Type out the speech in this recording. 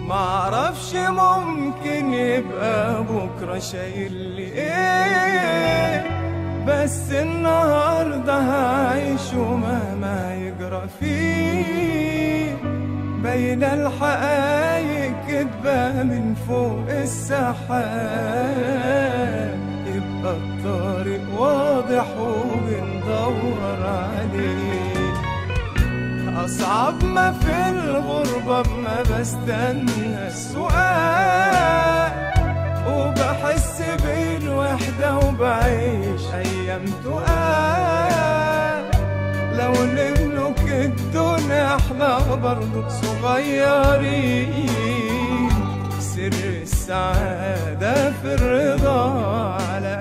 معرفش ممكن يبقى بكرة شايل لي ايه بس النهاردة هعيش ومهما يجرى فيه بين الحقايق كدبة من فوق السحاب يبقى الطريق واضح وبندور عليه أصعب ما في الغربة ما بستنى السؤال وبحس بالوحدة وبعيش أيام تقال لو نملك الدنيا احنا برضو صغيرين سر السعادة في الرضا على